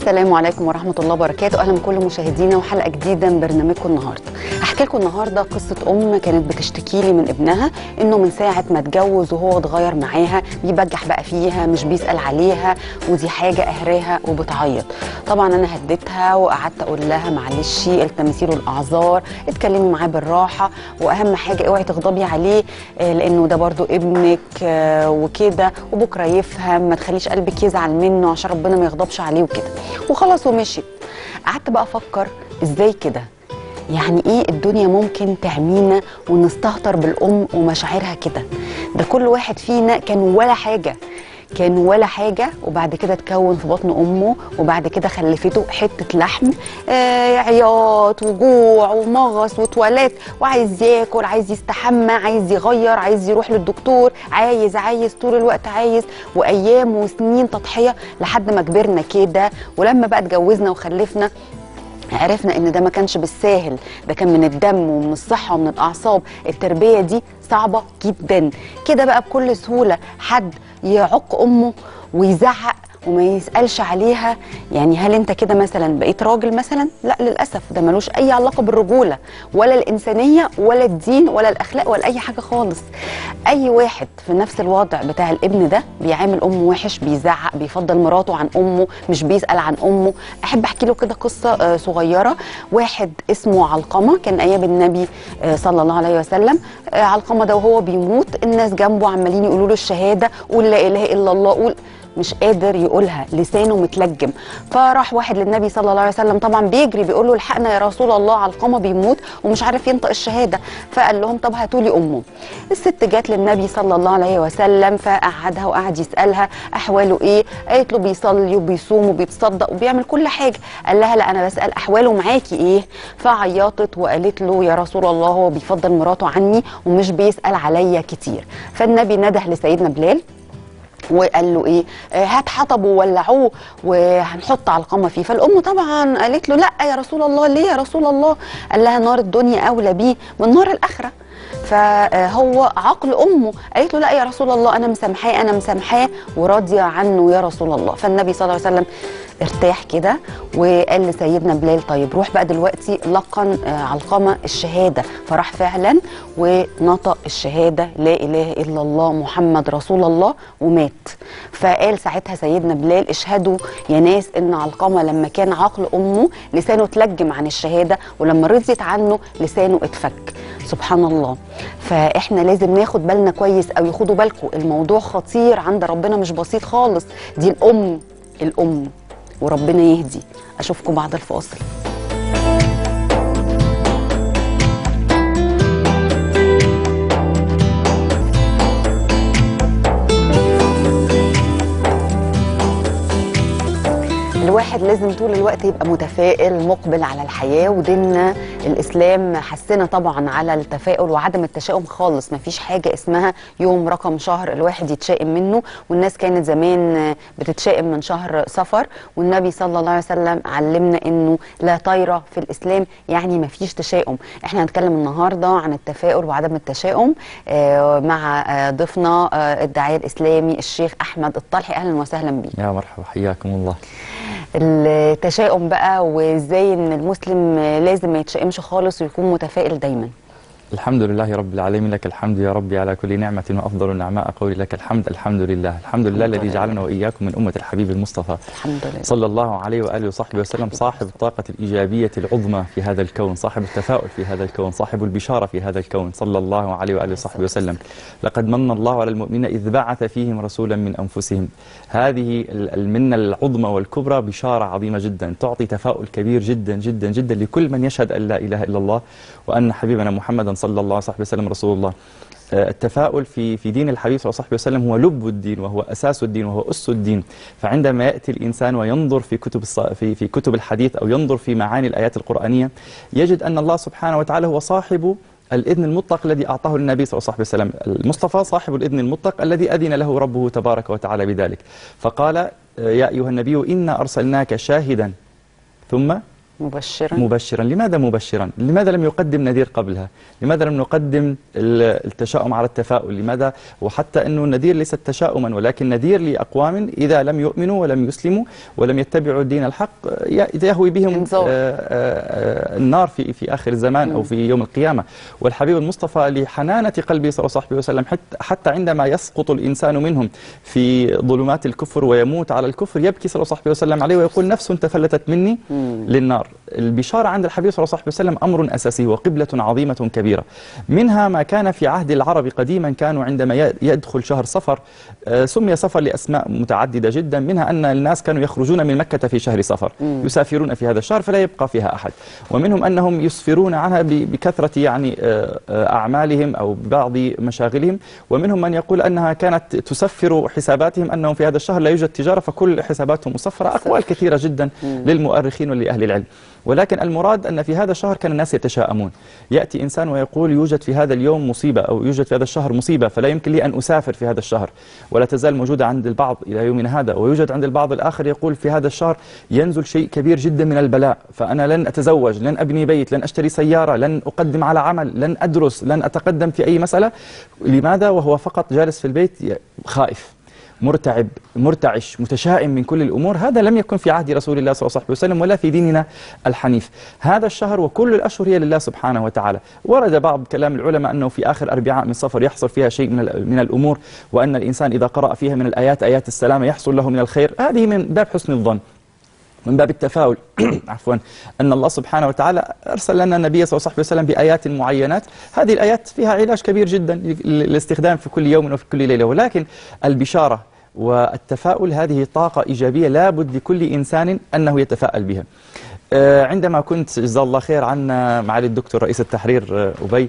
السلام عليكم ورحمة الله وبركاته أهلا بكل مشاهدينا وحلقة جديدة من برنامجكم النهاردة أحكي لكم النهاردة قصة أم كانت بتشتكي لي من ابنها إنه من ساعة ما اتجوز وهو اتغير معاها بيبجح بقى فيها مش بيسأل عليها ودي حاجة قهراها وبتعيط طبعا أنا هديتها وقعدت أقول لها معلش التمسي له الأعذار اتكلمي معاه بالراحة وأهم حاجة اوعي تغضبي عليه آه، لأنه ده برضو ابنك آه، وكده وبكرة يفهم ما تخليش قلبك يزعل منه عشان ربنا ما يغضبش عليه وكده وخلاص ومشيت قعدت بقى افكر ازاي كده يعني ايه الدنيا ممكن تعمينا ونستهتر بالام ومشاعرها كده ده كل واحد فينا كان ولا حاجه كان ولا حاجة وبعد كده اتكون في بطن أمه وبعد كده خلفته حتة لحم آه عياط وجوع ومغص وتواليت وعايز ياكل عايز يستحمى عايز يغير عايز يروح للدكتور عايز عايز طول الوقت عايز وأيام وسنين تضحية لحد ما كبرنا كده ولما بقى اتجوزنا وخلفنا عرفنا ان ده ما كانش بالساهل ده كان من الدم ومن الصحه ومن الاعصاب التربيه دي صعبه جدا كده بقى بكل سهوله حد يعق امه ويزعق وما يسالش عليها يعني هل انت كده مثلا بقيت راجل مثلا لا للاسف ده ملوش اي علاقه بالرجوله ولا الانسانيه ولا الدين ولا الاخلاق ولا اي حاجه خالص اي واحد في نفس الوضع بتاع الابن ده بيعامل امه وحش بيزعق بيفضل مراته عن امه مش بيسال عن امه احب احكي له كده قصه آه، صغيره واحد اسمه علقمه كان ايام النبي آه، صلى الله عليه وسلم آه، علقمه ده وهو بيموت الناس جنبه عمالين يقولوا له الشهاده قول لا اله الا الله قول مش قادر يقولها لسانه متلجم فراح واحد للنبي صلى الله عليه وسلم طبعا بيجري بيقول له الحقنا يا رسول الله علقمه بيموت ومش عارف ينطق الشهاده فقال لهم طب هاتوا لي امه الست جات للنبي صلى الله عليه وسلم فقعدها وقعد يسالها احواله ايه قالت له بيصلي وبيصوم وبيتصدق وبيعمل كل حاجه قال لها لا انا بسال احواله معاكي ايه فعيطت وقالت له يا رسول الله هو بيفضل مراته عني ومش بيسال عليا كتير فالنبي نده لسيدنا بلال وقال له ايه آه، هات حطب وولعوه وهنحط علقمه فيه فالام طبعا قالت له لا يا رسول الله ليه يا رسول الله قال لها نار الدنيا اولى بيه من نار الاخره فهو عقل امه قالت له لا يا رسول الله انا مسامحاه انا مسامحاه وراضيه عنه يا رسول الله فالنبي صلى الله عليه وسلم ارتاح كده وقال لسيدنا بلال طيب روح بقى دلوقتي لقن آه، علقمه الشهاده فراح فعلا ونطق الشهاده لا اله الا الله محمد رسول الله ومات فقال ساعتها سيدنا بلال اشهدوا يا ناس ان علقمه لما كان عقل امه لسانه اتلجم عن الشهاده ولما رضيت عنه لسانه اتفك سبحان الله فاحنا لازم ناخد بالنا كويس او ياخدوا بالكم الموضوع خطير عند ربنا مش بسيط خالص دي الام الام وربنا يهدي اشوفكم بعد الفاصل الواحد لازم طول الوقت يبقى متفائل مقبل على الحياة وديننا الإسلام حسنا طبعا على التفاؤل وعدم التشاؤم خالص مفيش حاجة اسمها يوم رقم شهر الواحد يتشائم منه والناس كانت زمان بتتشائم من شهر صفر والنبي صلى الله عليه وسلم علمنا انه لا طيرة في الإسلام يعني مفيش تشاؤم احنا هنتكلم النهاردة عن التفاؤل وعدم التشاؤم آه، مع آه، ضيفنا آه، الداعية الإسلامي الشيخ أحمد الطلحي أهلا وسهلا بيه يا مرحبا حياكم الله التشاؤم بقى وازاي ان المسلم لازم ما يتشائمش خالص ويكون متفائل دايما الحمد لله رب العالمين لك الحمد يا ربي على كل نعمة وأفضل النعماء قولي لك الحمد الحمد لله الحمد لله الحمد الذي لله. جعلنا وإياكم من أمة الحبيب المصطفى الحمد لله صلى الله عليه وآله وصحبه وسلم صاحب الطاقة الإيجابية العظمى في هذا الكون صاحب التفاؤل في هذا الكون صاحب البشارة في هذا الكون صلى الله عليه وآله وصحبه وسلم لقد من الله على المؤمنين إذ بعث فيهم رسولا من أنفسهم هذه ال- المنة العظمى والكبرى بشارة عظيمة جدا تعطي تفاؤل كبير جدا جدا جدا لكل من يشهد أن لا إله إلا الله وأن حبيبنا محمدا صلى الله عليه وسلم رسول الله آه، التفاؤل في في دين الحبيب صلى الله عليه وسلم هو لب الدين وهو اساس الدين وهو اس الدين فعندما ياتي الانسان وينظر في كتب الص- في في كتب الحديث او ينظر في معاني الايات القرانيه يجد ان الله سبحانه وتعالى هو صاحب الإذن المطلق الذي أعطاه النبي صلى الله عليه وسلم المصطفى صاحب الإذن المطلق الذي أذن له ربه تبارك وتعالى بذلك فقال آه، يا أيها النبي إنا أرسلناك شاهدا ثم مبشرا مبشرا لماذا مبشرا لماذا لم يقدم نذير قبلها لماذا لم نقدم ال- التشاؤم على التفاؤل لماذا وحتى أنه النذير ليس تشاؤما ولكن نذير لأقوام إذا لم يؤمنوا ولم يسلموا ولم يتبعوا الدين الحق ي- يهوي بهم انذار. آه، آه، النار في في آخر الزمان أو في يوم القيامة والحبيب المصطفى لحنانة قلبه صلى الله عليه وسلم حتى حتى عندما يسقط الإنسان منهم في ظلمات الكفر ويموت على الكفر يبكي صلى الله عليه وسلم عليه ويقول نفس تفلتت مني للنار البشارة عند الحبيب صلى الله عليه وسلم أمر أساسي وقبلة عظيمة كبيرة منها ما كان في عهد العرب قديما كانوا عندما ي- يدخل شهر صفر آه، سمي صفر لأسماء متعددة جدا منها أن الناس كانوا يخرجون من مكة في شهر صفر يسافرون في هذا الشهر فلا يبقى فيها أحد ومنهم أنهم يسفرون عنها ب- بكثرة يعني آه، آه، أعمالهم أو بعض مشاغلهم ومنهم من يقول أنها كانت تسفر حساباتهم أنهم في هذا الشهر لا يوجد تجارة فكل حساباتهم مسفرة أقوال كثيرة جدا للمؤرخين ولأهل العلم ولكن المراد أن في هذا الشهر كان الناس يتشاءمون يأتي إنسان ويقول يوجد في هذا اليوم مصيبة أو يوجد في هذا الشهر مصيبة فلا يمكن لي أن أسافر في هذا الشهر ولا تزال موجودة عند البعض إلى يومنا هذا ويوجد عند البعض الآخر يقول في هذا الشهر ينزل شيء كبير جدا من البلاء فأنا لن أتزوج لن أبني بيت لن أشتري سيارة لن أقدم على عمل لن أدرس لن أتقدم في أي مسألة لماذا وهو فقط جالس في البيت ي- خائف مرتعب مرتعش متشائم من كل الأمور هذا لم يكن في عهد رسول الله صلى الله عليه وسلم ولا في ديننا الحنيف هذا الشهر وكل الأشهر هي لله سبحانه وتعالى ورد بعض كلام العلماء أنه في آخر أربعاء من صفر يحصل فيها شيء من, ال- من الأمور وأن الإنسان إذا قرأ فيها من الآيات آيات السلامة يحصل له من الخير هذه من باب حسن الظن من باب التفاؤل عفوا أن الله سبحانه وتعالى أرسل لنا النبي صلى الله عليه وسلم بآيات معينات هذه الآيات فيها علاج كبير جدا للاستخدام في كل يوم وفي كل ليلة ولكن البشارة والتفاؤل هذه طاقة إيجابية لابد لكل إنسان أنه يتفاءل بها آه، عندما كنت جزاه الله خير عنا معالي الدكتور رئيس التحرير آه، أبي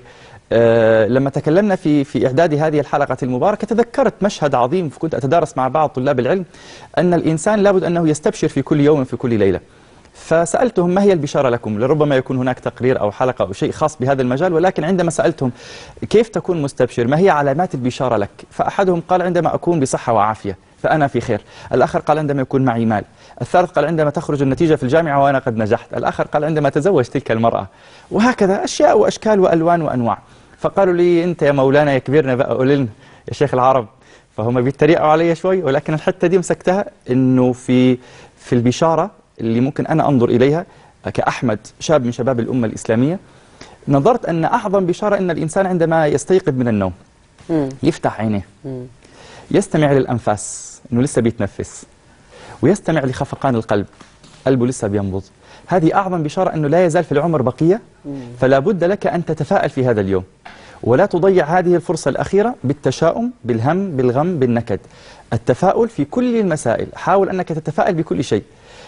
آه، لما تكلمنا في في إعداد هذه الحلقة المباركة تذكرت مشهد عظيم كنت أتدارس مع بعض طلاب العلم أن الإنسان لابد أنه يستبشر في كل يوم في كل ليلة فسألتهم ما هي البشارة لكم لربما يكون هناك تقرير أو حلقة أو شيء خاص بهذا المجال ولكن عندما سألتهم كيف تكون مستبشر ما هي علامات البشارة لك فأحدهم قال عندما أكون بصحة وعافية فأنا في خير الآخر قال عندما يكون معي مال الثالث قال عندما تخرج النتيجة في الجامعة وأنا قد نجحت الآخر قال عندما تزوج تلك المرأة وهكذا أشياء وأشكال وألوان وأنواع فقالوا لي أنت يا مولانا يا كبيرنا بقى قول لنا يا شيخ العرب فهم بيتريقوا علي شوي ولكن الحتة دي مسكتها أنه في في البشارة اللي ممكن أنا أنظر إليها كأحمد شاب من شباب الأمة الإسلامية نظرت أن أعظم بشارة أن الإنسان عندما يستيقظ من النوم مم. يفتح عينيه مم. يستمع للأنفاس أنه لسه بيتنفس ويستمع لخفقان القلب قلبه لسه بينبض هذه أعظم بشارة أنه لا يزال في العمر بقية فلا بد لك أن تتفائل في هذا اليوم ولا تضيع هذه الفرصة الأخيرة بالتشاؤم بالهم بالغم بالنكد التفاؤل في كل المسائل حاول أنك تتفائل بكل شيء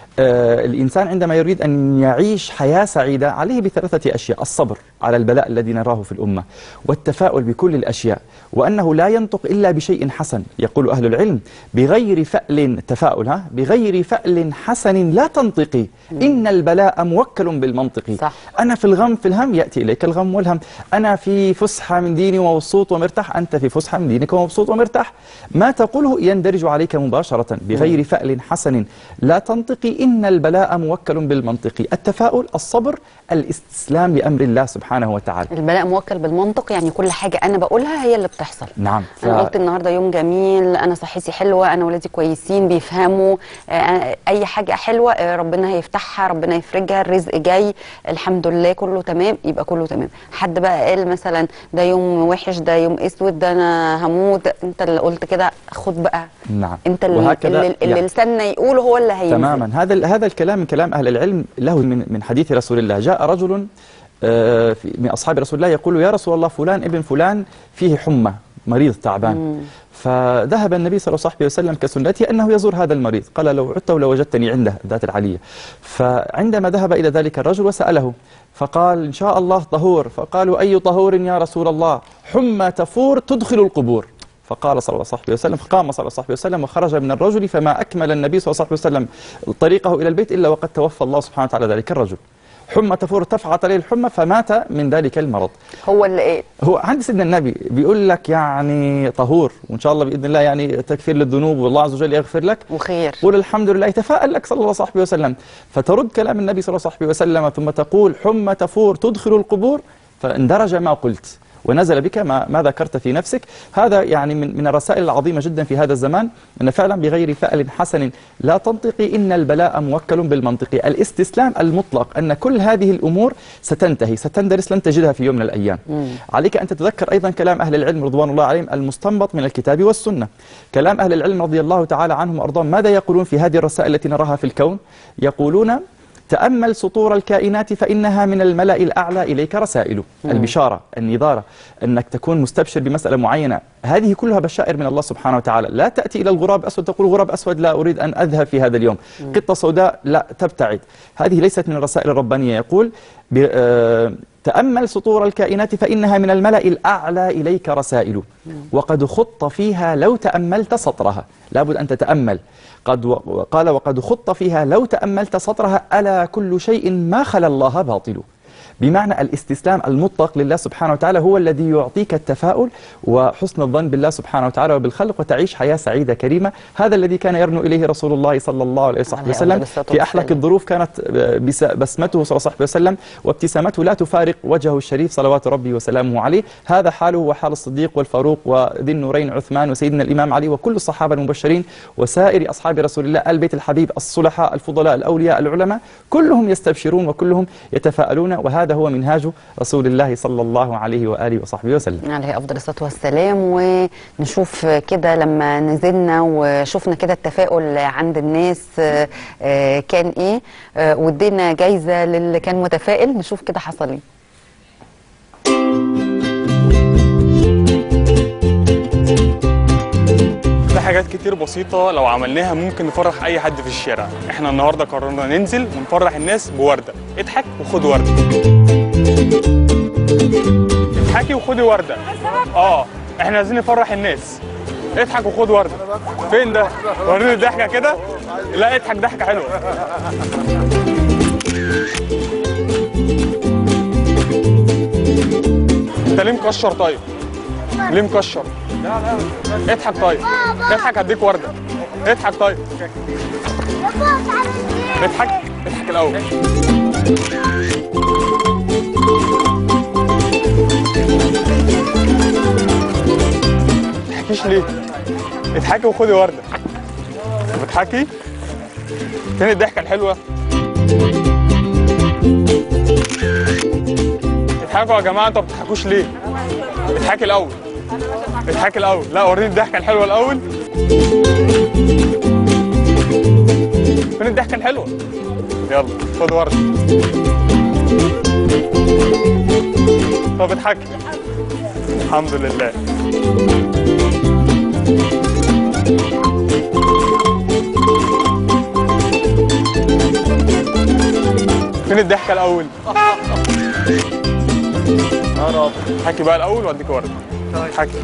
آه الإنسان عندما يريد أن يعيش حياة سعيدة عليه بثلاثة أشياء الصبر على البلاء الذي نراه في الأمة والتفاؤل بكل الأشياء وأنه لا ينطق إلا بشيء حسن يقول أهل العلم بغير فأل تفاؤل ها بغير فأل حسن لا تنطقي إن البلاء موكل بالمنطق صح. أنا في الغم في الهم يأتي إليك الغم والهم أنا في فسحة من ديني ومبسوط ومرتاح أنت في فسحة من دينك ومبسوط ومرتاح ما تقوله يندرج عليك مباشرة بغير فأل حسن لا تنطقي إن البلاء موكل بالمنطق التفاؤل الصبر الاستسلام لأمر الله سبحانه وتعالى البلاء موكل بالمنطق يعني كل حاجة أنا بقولها هي اللي بتحصل نعم ف... انا قلت النهارده يوم جميل انا صحتي حلوه انا ولادي كويسين بيفهموا آه، اي حاجه حلوه آه، ربنا هيفتحها ربنا يفرجها الرزق جاي الحمد لله كله تمام يبقى كله تمام حد بقى قال مثلا ده يوم وحش ده يوم اسود ده انا هموت انت اللي قلت كده خد بقى نعم انت اللي وهكذا اللي, اللي يعني- لساننا يقوله هو اللي هينزل تماما هذا ال- هذا الكلام من كلام اهل العلم له من من حديث رسول الله جاء رجل آه، في- من اصحاب رسول الله يقول يا رسول الله فلان ابن فلان فيه حمى مريض تعبان فذهب النبي صلى الله عليه وسلم كسنته انه يزور هذا المريض قال لو عدت لوجدتني عنده ذات العليه فعندما ذهب الى ذلك الرجل وساله فقال ان شاء الله طهور فقالوا اي طهور يا رسول الله حمى تفور تدخل القبور فقال صلى الله عليه وسلم فقام صلى الله عليه وسلم وخرج من الرجل فما أكمل النبي صلى الله عليه وسلم طريقه إلى البيت إلا وقد توفى الله سبحانه وتعالى ذلك الرجل حمى تفور ارتفعت عليه الحمى فمات من ذلك المرض هو اللي ايه هو عند سيدنا النبي بيقول لك يعني طهور وان شاء الله باذن الله يعني تكفير للذنوب والله عز وجل يغفر لك وخير قول الحمد لله يتفاءل لك صلى الله عليه وسلم فترد كلام النبي صلى الله عليه وسلم ثم تقول حمى تفور تدخل القبور فاندرج ما قلت ونزل بك ما, ما ذكرت في نفسك هذا يعني من, من الرسائل العظيمة جدا في هذا الزمان أن فعلا بغير فأل حسن لا تنطقي إن البلاء موكل بالمنطق الاستسلام المطلق أن كل هذه الأمور ستنتهي ستندرس لن تجدها في يوم من الأيام عليك أن تتذكر أيضا كلام أهل العلم رضوان الله عليهم المستنبط من الكتاب والسنة كلام أهل العلم رضي الله تعالى عنهم وأرضاهم ماذا يقولون في هذه الرسائل التي نراها في الكون يقولون تأمل سطور الكائنات فإنها من الملأ الأعلى إليك رسائل البشارة النظارة أنك تكون مستبشر بمسألة معينة هذه كلها بشائر من الله سبحانه وتعالى لا تأتي إلى الغراب أسود تقول غراب أسود لا أريد أن أذهب في هذا اليوم قطة سوداء لا تبتعد هذه ليست من الرسائل الربانية يقول ب- آه، تأمل سطور الكائنات فإنها من الملأ الأعلى إليك رسائل وقد خط فيها لو تأملت سطرها لابد أن تتأمل قد و- قال وقد خط فيها لو تأملت سطرها ألا كل شيء ما خلا الله باطل بمعنى الاستسلام المطلق لله سبحانه وتعالى هو الذي يعطيك التفاؤل وحسن الظن بالله سبحانه وتعالى وبالخلق وتعيش حياة سعيدة كريمة هذا الذي كان يرنو إليه رسول الله صلى الله عليه وصحبه عليه وسلم أفضل الصلاة في أحلك والسلام. الظروف كانت بس- بسمته صلى الله عليه وسلم وابتسامته لا تفارق وجهه الشريف صلوات ربي وسلامه عليه هذا حاله وحال الصديق والفاروق وذي النورين عثمان وسيدنا الإمام علي وكل الصحابة المبشرين وسائر أصحاب رسول الله آل بيت الحبيب الصلحاء الفضلاء الأولياء العلماء كلهم يستبشرون وكلهم يتفاءلون وهذا هو منهاج رسول الله صلى الله عليه وآله وصحبه وسلم عليه افضل الصلاه والسلام ونشوف كده لما نزلنا وشفنا كده التفاؤل عند الناس آه، آه، كان ايه آه، وادينا جايزه للي كان متفائل نشوف كده حصل ايه في حاجات كتير بسيطة لو عملناها ممكن نفرح أي حد في الشارع احنا النهاردة قررنا ننزل ونفرح الناس بوردة اضحك وخد وردة اضحكي وخدي وردة اه احنا عايزين نفرح الناس اضحك وخد وردة فين ده؟ وريني الضحكة كده لا اضحك ضحكة حلوة انت ليه مكشر طيب؟ ليه مكشر؟ اضحك طيب اضحك هديك ورده اضحك طيب اضحك اضحك الاول تضحكيش ليه اضحكي وخدي ورده بتضحكي فين الضحكه الحلوه اضحكوا يا جماعه انتوا ما بتضحكوش ليه اضحكي الاول اضحكي الاول لا وريني الضحكه الحلوه الاول فين الضحكه الحلوه يلا خد ورده طب اضحكي الحمد لله فين الضحكه الاول اضحكي بقى الاول واديك ورده اضحكي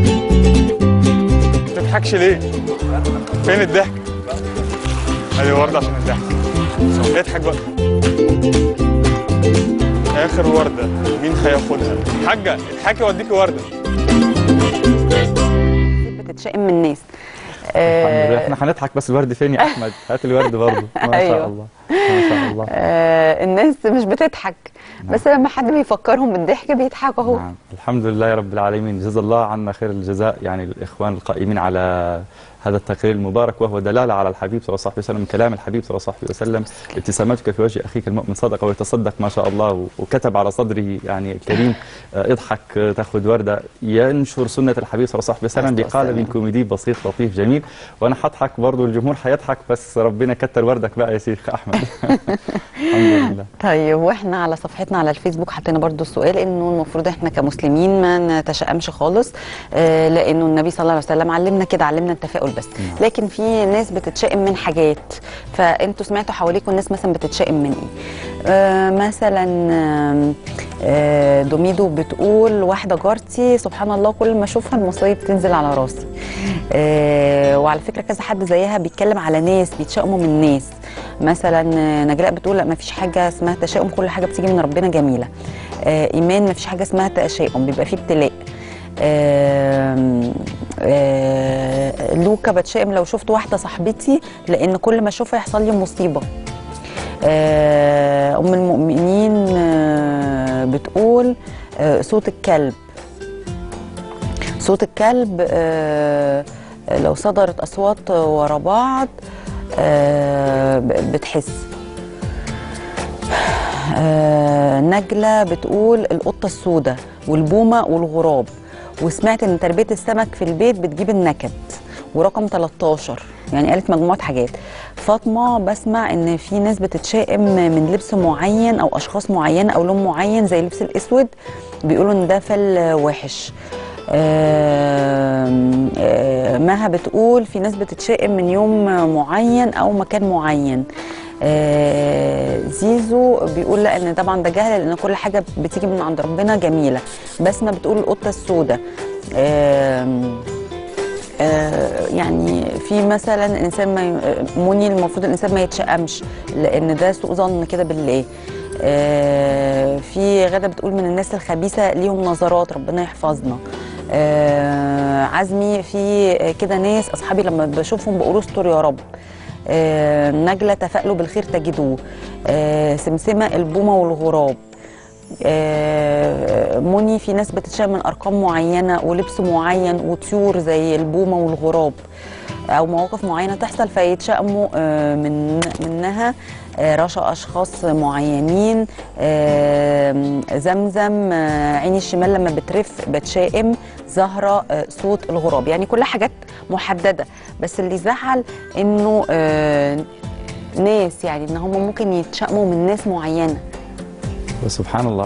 ما تضحكش ليه فين الضحك ادي ورده عشان الضحك اضحك بقى اخر ورده مين هياخدها حاجه اضحكي واديكي ورده بتتشائم من الناس الحمد لله آه، احنا هنضحك بس الورد فين يا أحمد هات الورد برضه ما أيوة. شاء الله ما شاء الله آه، الناس مش بتضحك بس لما حد بيفكرهم بالضحك بيضحكوا اهو نعم الحمد لله يا رب العالمين جزا الله عنا خير الجزاء يعني الإخوان القائمين على هذا التقرير المبارك وهو دلالة على الحبيب صلى الله عليه وسلم كلام الحبيب صلى الله عليه وسلم ابتسامتك في وجه أخيك المؤمن صدقة ويتصدق ما شاء الله وكتب على صدره يعني الكريم آه، اضحك آه، تاخذ وردة ينشر سنة الحبيب صلى الله عليه وسلم عليه الصلاة بقالب والسلام. كوميدي بسيط لطيف جميل وأنا حضحك برضه الجمهور حيضحك بس ربنا كتر وردك بقى يا شيخ أحمد الحمد لله طيب واحنا على صفحتنا على الفيسبوك حطينا برضو السؤال انه المفروض احنا كمسلمين ما نتشائمش خالص آه لانه النبي صلى الله عليه وسلم علمنا كده علمنا التفاؤل بس لكن في ناس بتتشائم من حاجات فانتوا سمعتوا حواليكم الناس مثلا بتتشائم من ايه آه، مثلا آم، آه، دوميدو بتقول واحده جارتي سبحان الله كل ما اشوفها المصايب تنزل على راسي آه، وعلى فكره كذا حد زيها بيتكلم على ناس بيتشائموا من ناس مثلا آه، نجلاء بتقول لا ما فيش حاجه اسمها تشاؤم كل حاجه بتيجي من ربنا جميله آه، ايمان ما فيش حاجه اسمها تشاؤم بيبقى فيه ابتلاء آم، آه، لوكا بتشائم لو شفت واحده صاحبتي لان كل ما اشوفها يحصل لي مصيبه آه، ام المؤمنين آه، بتقول آه، صوت الكلب صوت الكلب آه، لو صدرت اصوات ورا بعض آه، ب- بتحس آه، نجلة بتقول القطة السوداء والبومة والغراب وسمعت ان تربية السمك في البيت بتجيب النكد ورقم 13 يعني قالت مجموعة حاجات فاطمة بسمع ان في ناس بتتشائم من لبس معين او اشخاص معينة او لون معين زي اللبس الاسود بيقولوا ان ده فل وحش آم، آه، مها بتقول في ناس بتتشائم من يوم معين او مكان معين آه، زيزو بيقول لا ان طبعا ده جهل لان كل حاجه بتيجي من عند ربنا جميله بسمه بتقول القطه السوداء آم، آه، يعني في مثلا الانسان ما ي- مني المفروض الانسان ما يتشائمش لان ده سوء ظن كده بالله آه، في غدا بتقول من الناس الخبيثه ليهم نظرات ربنا يحفظنا آه، عزمي في كده ناس اصحابي لما بشوفهم بقول استر يا رب آه، نجله تفائلوا بالخير تجدوه آه، سمسمه البومه والغراب آه، مني في ناس بتتشائم من ارقام معينه ولبس معين وطيور زي البومه والغراب او مواقف معينه تحصل فيتشائموا آه، من منها آه، رشا اشخاص معينين آه، زمزم آه، عيني الشمال لما بترف بتشائم زهره آه، صوت الغراب يعني كلها حاجات محدده بس اللي زعل انه آه، ناس يعني ان هم ممكن يتشائموا من ناس معينه وسبحان الله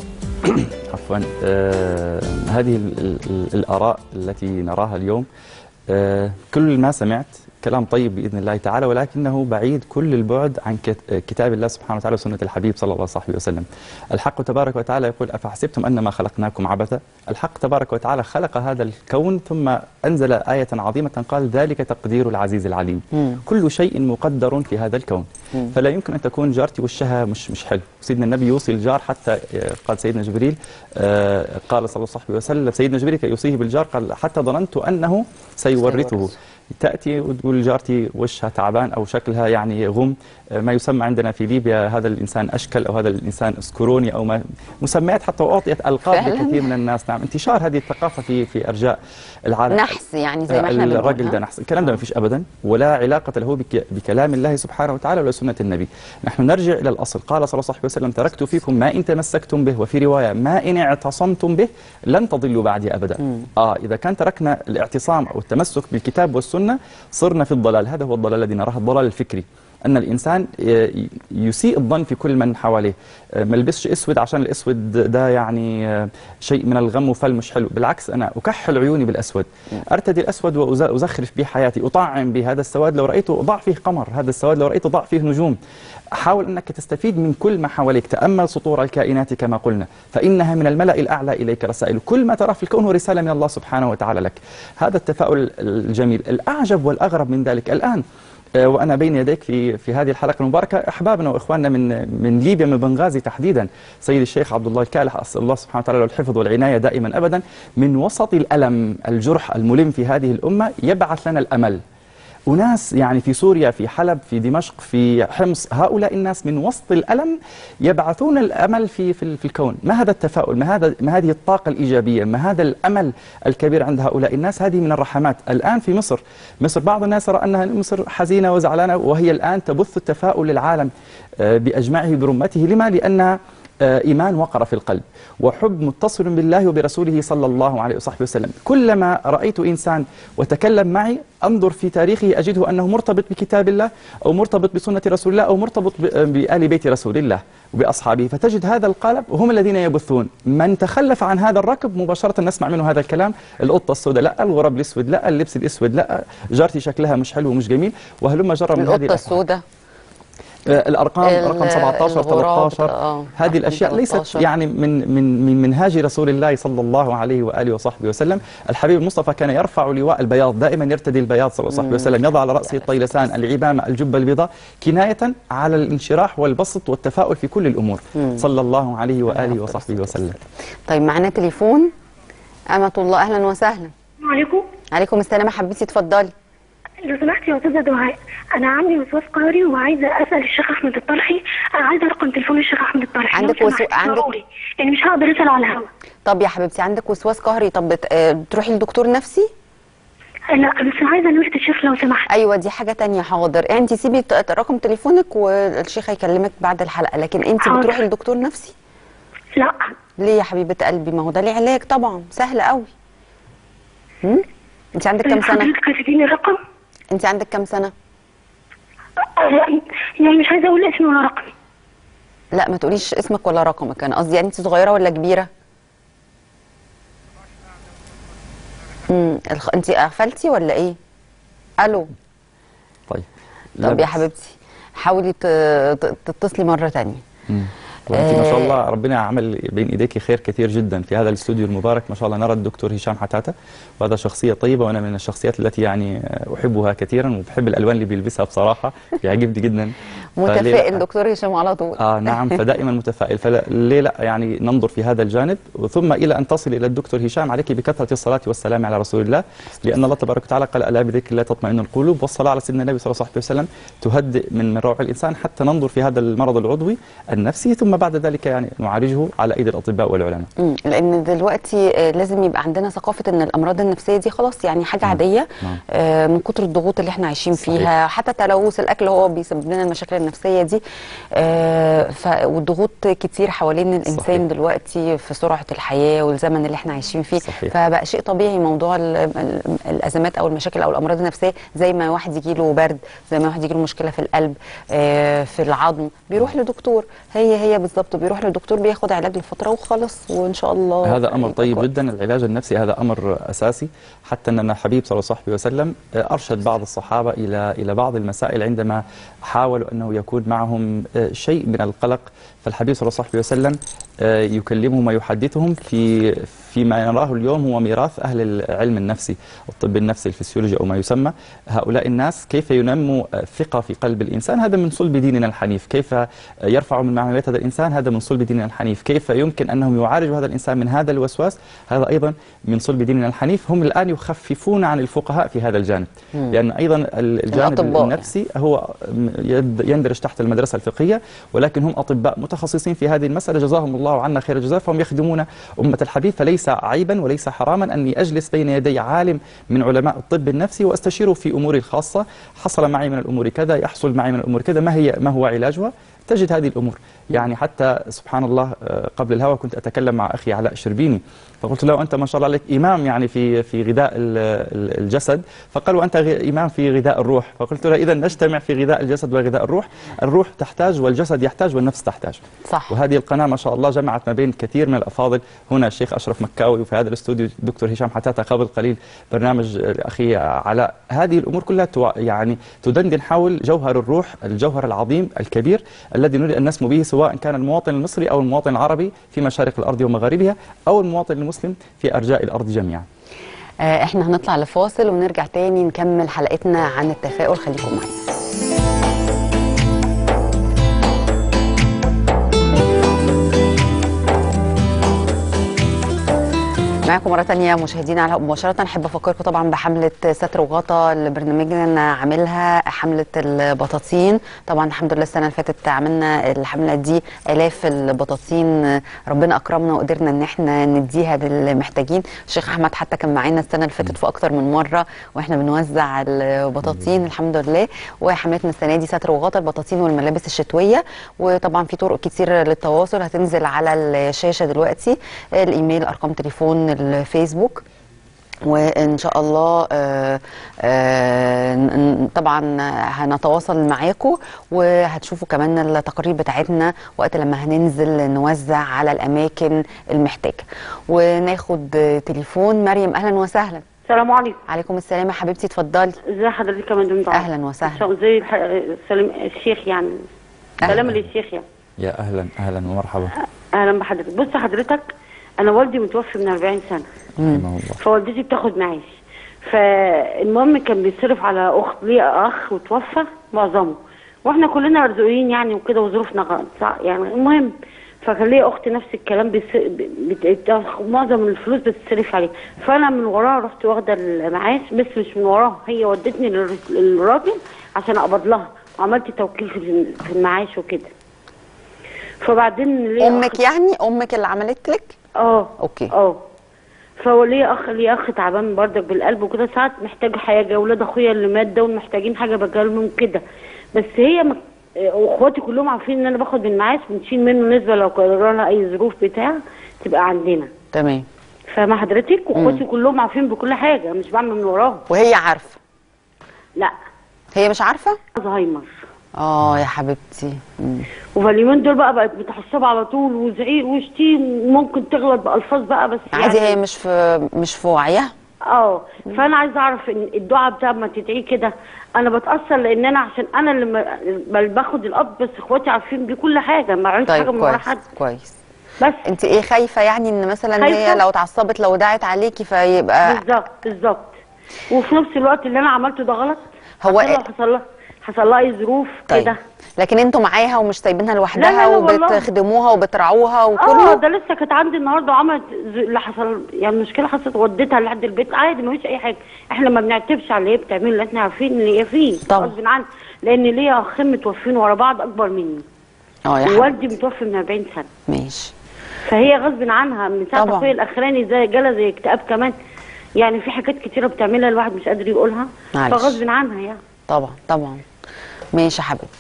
عفوا آه هذه ال ال الآراء التي نراها اليوم آه كل ما سمعت كلام طيب بإذن الله تعالى ولكنه بعيد كل البعد عن كت- كتاب الله سبحانه وتعالى وسنة الحبيب صلى الله عليه وسلم الحق تبارك وتعالى يقول أفحسبتم أنما خلقناكم عبثا الحق تبارك وتعالى خلق هذا الكون ثم أنزل آية عظيمة قال ذلك تقدير العزيز العليم مم. كل شيء مقدر في هذا الكون مم. فلا يمكن ان تكون جارتي وشها مش مش حلو سيدنا النبي يوصي الجار حتى آه، قال سيدنا جبريل آه، قال صلى الله عليه وسلم سيدنا جبريل كان يوصيه بالجار قال حتى ظننت انه سيورثه سيورث. تاتي وتقول جارتي وشها تعبان او شكلها يعني غم آه، ما يسمى عندنا في ليبيا هذا الانسان اشكل او هذا الانسان اسكروني او ما مسميات حتى واعطيت القاب فعلاً؟ لكثير من الناس نعم انتشار هذه الثقافه في في ارجاء العالم نحس يعني زي ما احنا بنقول الرجل ها؟ ده نحس الكلام ده ما فيش ابدا ولا علاقه له بك بكلام الله سبحانه وتعالى ولا سنه النبي نحن نرجع الى الاصل قال صلى الله عليه وسلم تركت فيكم ما ان تمسكتم به وفي روايه ما ان اعتصمتم به لن تضلوا بعدي ابدا اه اذا كان تركنا الاعتصام او التمسك بالكتاب والسنه صرنا في الضلال هذا هو الضلال الذي نراه الضلال الفكري ان الانسان ي- يسيء الظن في كل من حواليه آه، ما البسش اسود عشان الاسود ده يعني آه، شيء من الغم وفل مش حلو بالعكس انا اكحل عيوني بالاسود ارتدي الاسود وازخرف به حياتي اطعم به هذا السواد لو رايته ضع فيه قمر هذا السواد لو رايته ضع فيه نجوم حاول انك تستفيد من كل ما حواليك تامل سطور الكائنات كما قلنا فانها من الملا الاعلى اليك رسائل كل ما ترى في الكون هو رساله من الله سبحانه وتعالى لك هذا التفاؤل الجميل الاعجب والاغرب من ذلك الان آه، وانا بين يديك في في هذه الحلقه المباركه احبابنا واخواننا من من ليبيا من بنغازي تحديدا سيد الشيخ عبد الله الكالح اسال الله سبحانه وتعالى له الحفظ والعنايه دائما ابدا من وسط الالم الجرح الملم في هذه الامه يبعث لنا الامل أناس يعني في سوريا في حلب في دمشق في حمص هؤلاء الناس من وسط الألم يبعثون الأمل في في, في الكون ما هذا التفاؤل ما هذا ما هذه الطاقة الإيجابية ما هذا الأمل الكبير عند هؤلاء الناس هذه من الرحمات الآن في مصر مصر بعض الناس يرى أنها مصر حزينة وزعلانة وهي الآن تبث التفاؤل للعالم آه، بأجمعه برمته لما لأنها آه، إيمان وقر في القلب وحب متصل بالله وبرسوله صلى الله عليه وصحبه وسلم كلما رأيت إنسان وتكلم معي أنظر في تاريخه أجده أنه مرتبط بكتاب الله أو مرتبط بسنة رسول الله أو مرتبط ب- بآل بيت رسول الله وبأصحابه فتجد هذا القالب هم الذين يبثون من تخلف عن هذا الركب مباشرة نسمع منه هذا الكلام القطة السوداء لا الغراب الأسود لا اللبس الأسود لا جارتي شكلها مش حلو ومش جميل وهلما جرى من هذه القطه الأفعال. السوداء آه، الارقام ال- رقم 17 الغراب، 13 آه، هذه رقم الاشياء ليست 13. يعني من من من منهاج رسول الله صلى الله عليه واله وصحبه وسلم الحبيب المصطفى كان يرفع لواء البياض دائما يرتدي البياض صلى الله عليه وسلم يضع على راسه الطيلسان العمامه الجبه البيضاء كنايه على الانشراح والبسط والتفاؤل في كل الامور صلى الله عليه واله وصحبه وسلم طيب معانا تليفون أمة الله أهلا وسهلا السلام عليكم عليكم السلام يا حبيبتي اتفضلي لو سمحت يا استاذه دعاء انا عندي وسواس قهري وعايزه اسال الشيخ احمد الطرحي انا عايزه رقم تليفون الشيخ احمد الطرحي لو عندك سمحت، وسو- عندك- ضروري يعني مش هقدر اسال على الهوا طب يا حبيبتي عندك وسواس قهري طب بت... آه، بتروحي لدكتور نفسي لا بس عايزه نمره الشيخ لو سمحت ايوه دي حاجه تانية حاضر انت سيبي ت- رقم تليفونك والشيخ هيكلمك بعد الحلقه لكن انت حاضر. بتروحي لدكتور نفسي لا ليه يا حبيبه قلبي ما هو ده ليه علاج طبعا سهل قوي هم؟ انت عندك كام طيب سنه حضرتك هتديني الرقم انت عندك كام سنه آه، يعني مش عايزه اقول اسمي ولا رقمي لا ما تقوليش اسمك ولا رقمك انا قصدي يعني انت صغيره ولا كبيره امم الخ... انت قفلتي ولا ايه الو طيب لا طب يا بأس. حبيبتي حاولي ت... ت- تتصلي مره تانية مم. وانت ما شاء آه. الله ربنا عمل بين ايديك خير كثير جدا في هذا الاستوديو المبارك ما شاء الله نرى الدكتور هشام حتاته وهذا شخصيه طيبه وانا من الشخصيات التي يعني احبها كثيرا وبحب الالوان اللي بيلبسها بصراحه بيعجبني جدا فليه متفائل لا؟ دكتور هشام على طول آه نعم فدائما متفائل فليه لا يعني ننظر في هذا الجانب ثم إلى أن تصل إلى الدكتور هشام عليك بكثرة الصلاة والسلام على رسول الله لأن الله تبارك وتعالى قال ألا بذكر الله تطمئن القلوب والصلاة على سيدنا النبي صلى الله عليه وسلم تهدئ من من روع الإنسان حتى ننظر في هذا المرض العضوي النفسي ثم بعد ذلك يعني نعالجه على أيدي الأطباء والعلماء مم. لان دلوقتي آه، لازم يبقى عندنا ثقافه ان الامراض النفسيه دي خلاص يعني حاجه عاديه نعم. آه، من كتر الضغوط اللي احنا عايشين صحيح. فيها حتى تلوث الاكل هو بيسبب لنا المشاكل النفسيه دي آه، ف والضغوط كتير حوالين الانسان صحيح. دلوقتي في سرعه الحياه والزمن اللي احنا عايشين فيه صحيح. فبقى شيء طبيعي موضوع ال- ال- الازمات او المشاكل او الامراض النفسيه زي ما واحد يجي له برد زي ما واحد يجي له مشكله في القلب آه، في العظم بيروح لدكتور هي هي بالظبط بيروح لدكتور بياخد علاج لفتره وخلاص وان شاء الله هذا امر هيبقى طيب كويس. جدا العلاج النفسي هذا امر اساسي حتى ان الحبيب صلى الله عليه وسلم ارشد بعض الصحابه الى الى بعض المسائل عندما حاولوا انه يكون معهم شيء من القلق فالحبيب صلى الله عليه وسلم يكلمهم ويحدثهم في فيما نراه اليوم هو ميراث اهل العلم النفسي الطب النفسي الفسيولوجي او ما يسمى هؤلاء الناس كيف ينموا ثقه في قلب الانسان هذا من صلب ديننا الحنيف كيف يرفع من معنويات هذا الانسان هذا من صلب ديننا الحنيف كيف يمكن انهم يعالجوا هذا الانسان من هذا الوسواس هذا ايضا من صلب ديننا الحنيف هم الان يخففون عن الفقهاء في هذا الجانب لان ايضا الجانب الأطباء. النفسي هو يد- يندرج تحت المدرسه الفقهيه ولكن هم اطباء متخصصين في هذه المساله جزاهم الله عنا خير الجزاء فهم يخدمون امه الحبيب فليس عيبا وليس حراما اني اجلس بين يدي عالم من علماء الطب النفسي واستشيره في اموري الخاصه حصل معي من الامور كذا يحصل معي من الامور كذا ما هي ما هو علاجها تجد هذه الامور يعني حتى سبحان الله آه، قبل الهوى كنت اتكلم مع اخي علاء الشربيني فقلت له انت ما شاء الله عليك امام يعني في في غذاء ال- ال- الجسد فقال وانت غ- امام في غذاء الروح فقلت له اذا نجتمع في غذاء الجسد وغذاء الروح الروح تحتاج والجسد يحتاج والنفس تحتاج صح وهذه القناة ما شاء الله جمعت ما بين كثير من الأفاضل هنا الشيخ أشرف مكاوي وفي هذا الاستوديو الدكتور هشام حتاته قبل قليل برنامج أخي علاء هذه الأمور كلها توا- يعني تدندن حول جوهر الروح الجوهر العظيم الكبير الذي نريد أن نسمو به سواء كان المواطن المصري أو المواطن العربي في مشارق الأرض ومغاربها أو المواطن المسلم في أرجاء الأرض جميعا آه، احنا هنطلع لفاصل ونرجع تاني نكمل حلقتنا عن التفاؤل خليكم معانا معاكم مرة تانية مشاهدينا على مباشرة أحب أفكركم طبعا بحملة ستر وغطا اللي برنامجنا عاملها حملة البطاطين طبعا الحمد لله السنة اللي فاتت عملنا الحملة دي آلاف البطاطين ربنا أكرمنا وقدرنا إن احنا نديها للمحتاجين الشيخ أحمد حتى كان معانا السنة اللي فاتت في أكتر من مرة وإحنا بنوزع البطاطين الحمد لله وحملتنا السنة دي ستر وغطا البطاطين والملابس الشتوية وطبعا في طرق كتير للتواصل هتنزل على الشاشة دلوقتي الإيميل أرقام تليفون الفيسبوك وان شاء الله آه، آه، ن- ن- طبعا هنتواصل معاكم وهتشوفوا كمان التقارير بتاعتنا وقت لما هننزل نوزع على الاماكن المحتاجه وناخد تليفون مريم اهلا وسهلا السلام عليكم عليكم السلام يا حبيبتي اتفضلي ازي حضرتك يا مدام دعاء أهلاً وسهلاً. إن شاء الله زي الح... سلام الشيخ يعني أهلا. سلام للشيخ يعني يا أهلا أهلا ومرحبا اهلا بحضرتك بص حضرتك انا والدي متوفي من 40 سنه رحمه الله فوالدتي بتاخد معاش فالمهم كان بيصرف على اخت ليا اخ وتوفى معظمه واحنا كلنا مرزوقين يعني وكده وظروفنا غ- صع- يعني المهم فكان ليا اخت نفس الكلام بيس... بت... بت... معظم الفلوس بتتصرف عليه فانا من وراها رحت واخده المعاش بس مش من وراها هي ودتني للر- للراجل عشان اقبض لها وعملت توكيل في الم- في المعاش وكده فبعدين ليا امك أخ- يعني امك اللي عملت لك اه اوكي اه فهو ليه اخ ليه اخ تعبان بردك بالقلب وكده ساعات محتاج حاجه اولاد اخويا اللي مات دول محتاجين حاجه بجالهم كده بس هي مك... واخواتي كلهم عارفين ان انا باخد من معاش بنشيل منه نسبه لو قرر لها اي ظروف بتاع تبقى عندنا تمام فاهمه حضرتك واخواتي كلهم عارفين بكل حاجه مش بعمل من وراهم وهي عارفه لا هي مش عارفه الزهايمر اه يا حبيبتي مم. وفاليومين دول بقى بقت بتحسب على طول وزعيق وشتيم وممكن تغلط بالفاظ بقى بس عادي يعني هي مش في مش في وعيها اه فانا عايزه اعرف ان الدعاء بتاع ما تدعيه كده انا بتاثر لان انا عشان انا اللي م- بل باخد الاب بس اخواتي عارفين بكل حاجه ما عملتش حاجه طيب من ورا كويس حد كويس بس انت ايه خايفه يعني ان مثلا هي خايفة. لو اتعصبت لو دعت عليكي فيبقى بالظبط بالظبط وفي نفس الوقت اللي انا عملته ده غلط هو حصل لها إيه؟ حصل لها حصل لها اي ظروف طيب كده لكن انتوا معاها ومش سايبينها لوحدها لا، لا، والله. وبتخدموها وبترعوها اه وكله ده لسه كانت عندي النهارده وعملت ز- اللي حصل يعني مشكله حصلت وديتها لحد البيت عادي ما فيش اي حاجه احنا ما بنعتبش على اللي هي بتعمله اللي احنا عارفين اللي هي فيه طبعا. غصب عني لان ليا اخين متوفين ورا بعض اكبر مني اه يا حبيبتي ووالدي متوفي من 40 سنه ماشي فهي غصب عنها من ساعه طبعا. اخويا الاخراني زي جالها زي اكتئاب كمان يعني في حاجات كتيره بتعملها الواحد مش قادر يقولها معلش. فغصب عنها يعني طبعا طبعا ماشي يا حبيبتي